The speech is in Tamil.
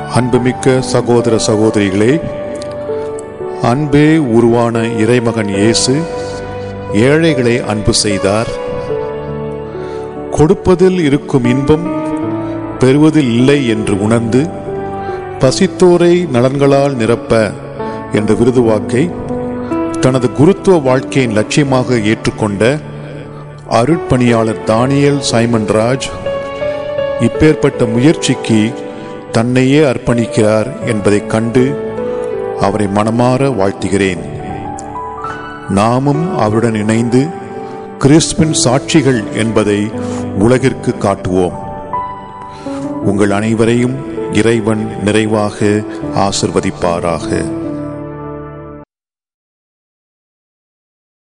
அன்புமிக்க சகோதர சகோதரிகளே அன்பே உருவான இறைமகன் இயேசு ஏழைகளை அன்பு செய்தார் கொடுப்பதில் இருக்கும் இன்பம் பெறுவதில் இல்லை என்று உணர்ந்து பசித்தோரை நலன்களால் நிரப்ப என்ற விருதுவாக்கை தனது குருத்துவ வாழ்க்கையின் லட்சியமாக ஏற்றுக்கொண்ட அருட்பணியாளர் தானியல் சைமன் ராஜ் இப்பேற்பட்ட முயற்சிக்கு தன்னையே அர்ப்பணிக்கிறார் என்பதைக் கண்டு அவரை மனமாற வாழ்த்துகிறேன் நாமும் அவருடன் இணைந்து கிறிஸ்துவின் சாட்சிகள் என்பதை உலகிற்கு காட்டுவோம் உங்கள் அனைவரையும் இறைவன் நிறைவாக ஆசிர்வதிப்பாராக